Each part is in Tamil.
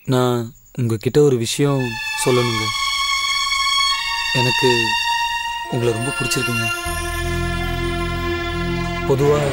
நான் உங்ககிட்ட ஒரு விஷயம் சொல்லணுங்க எனக்கு உங்களை ரொம்ப பிடிச்சிருக்குங்க பொதுவா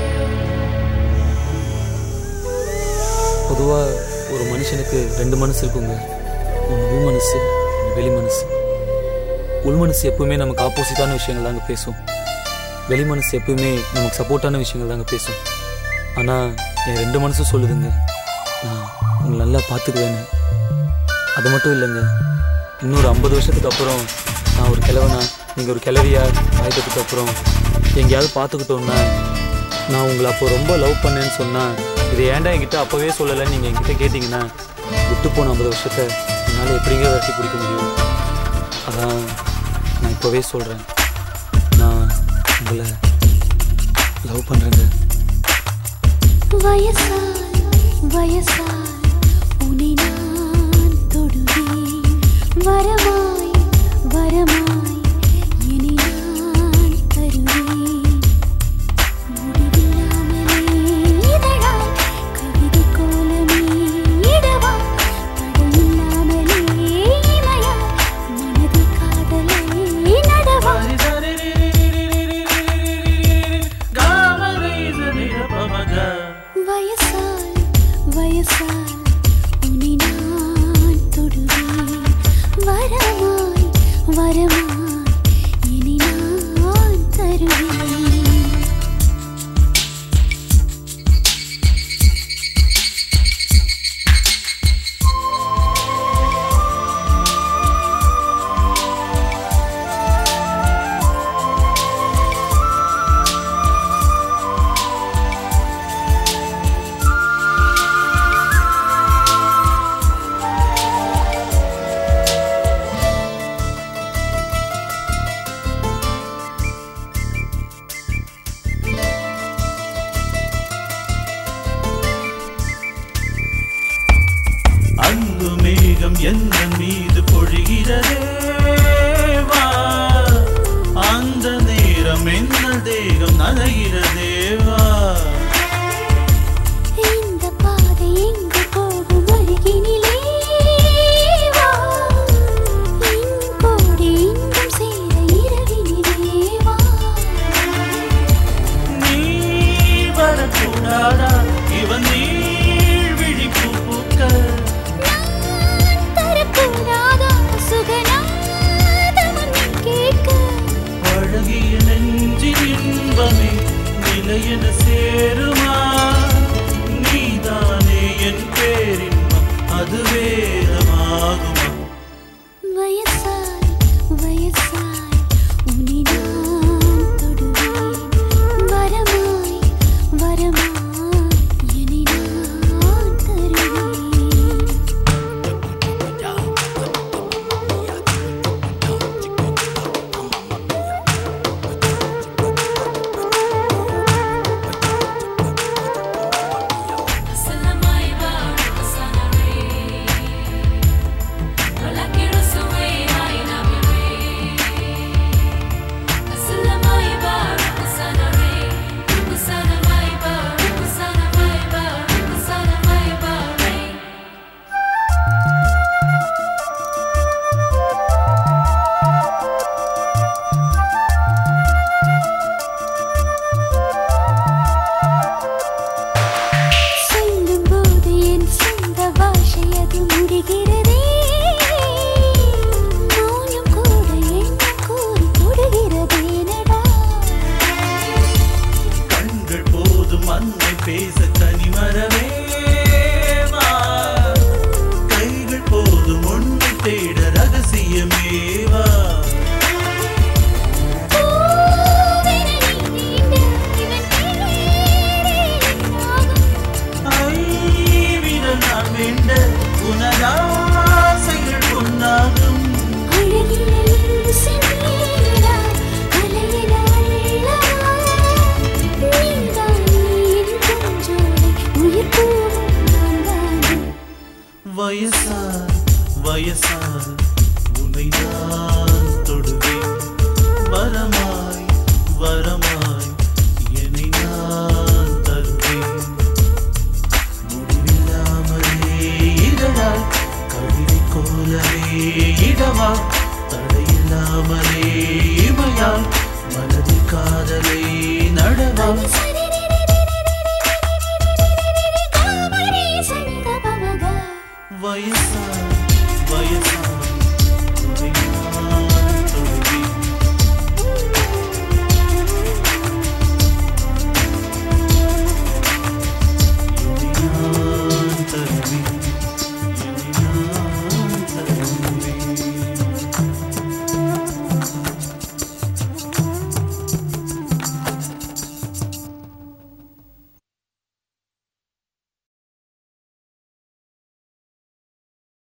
பொதுவா ஒரு மனுஷனுக்கு ரெண்டு மனசு இருக்குங்க ஒன்று உள் மனசு ஒன்று வெளி மனசு உள் மனசு எப்பவுமே நமக்கு ஆப்போசிட்டான விஷயங்கள் தாங்க பேசும் வெளி மனசு எப்பவுமே நமக்கு சப்போர்ட்டான விஷயங்கள் தாங்க பேசும் ஆனால் என் ரெண்டு மனசும் சொல்லுதுங்க நான் உங்களை நல்லா பார்த்துக்குவேன்னு அது மட்டும் இல்லைங்க இன்னொரு ஐம்பது வருஷத்துக்கு அப்புறம் நான் ஒரு கிழவனா நீங்கள் ஒரு கிழவியா ஆயிட்டதுக்கு அப்புறம் எங்கேயாவது பார்த்துக்கிட்டோன்னா நான் உங்களை அப்போ ரொம்ப லவ் பண்ணேன்னு சொன்னால் இது ஏன்டா என்கிட்ட அப்போவே சொல்லலைன்னு நீங்கள் என்கிட்ட கேட்டிங்கன்னா விட்டு போன ஐம்பது வருஷத்தை என்னால் எப்படிங்க வரட்டி பிடிக்க முடியும் அதான் நான் இப்போவே சொல்கிறேன் நான் உங்களை லவ் பண்ணுறேங்க வயசாய் வயசாய் உன்னை நான் தொடுவேன் வரமாய் வரமாய் என்னை நான் தருவேன் முடிவில்லாமலே இதழாய் கவிதை கோலமே இடவா தடையில்லாமலே இமையாய் மனதில் காதலை நடவா வயசாய் வயசாய் உன்னை நான் தொடுவேன் வரமாய் வரமாய் இனி நான் தருவேன் அங்கு மேகம் எந்த மீது பொழிகிறதே வா அந்த நேரம் என்ன தேகம் நனைகிறதே வா இந்த பாதை எங்கு போகும் அருகினிலே வா இன்போடு இன்பம் சேர இரவினிலே வா நீ வரக்கூடாதா இவன் நீள் விழிப்பு பூக்க நான் தரக்கூடாதா சுகநாதமும் நீ கேட்க பழகிய நெஞ்சின் இன்பமே நிலையென சேருமா நீதானே என் பேரின்பம் அது வேதமாகுமா வயசாய் வயசாய் உன்னை நான் தொடுவேன் வரமாய் வரமாய் என்னை நான் தருவேன் சொல்லும்போது என் சொந்த பாஷை அது முடிகிறதே மௌனம் கூட என்ன கூறி தொடுகிறதேனடா கண்கள் போதும் அன்னை பேச தனிமரமே வா. கைகள் போதும் ஒன்றை தேட ரகசியமேவா ஐவிரல் நான் வேண்ட உனதாசைகள் பொன்னாகும் வயசார் வயசார் உன்னை நான் தொடுவேன் வரமாய் வரமாய் என்னை நான் தருவேன் முடிவில்லாமலே இதழால் போலவே இடவா தடையில்லாமலே இமையால் மனதில் காதலை நடவா மனசில்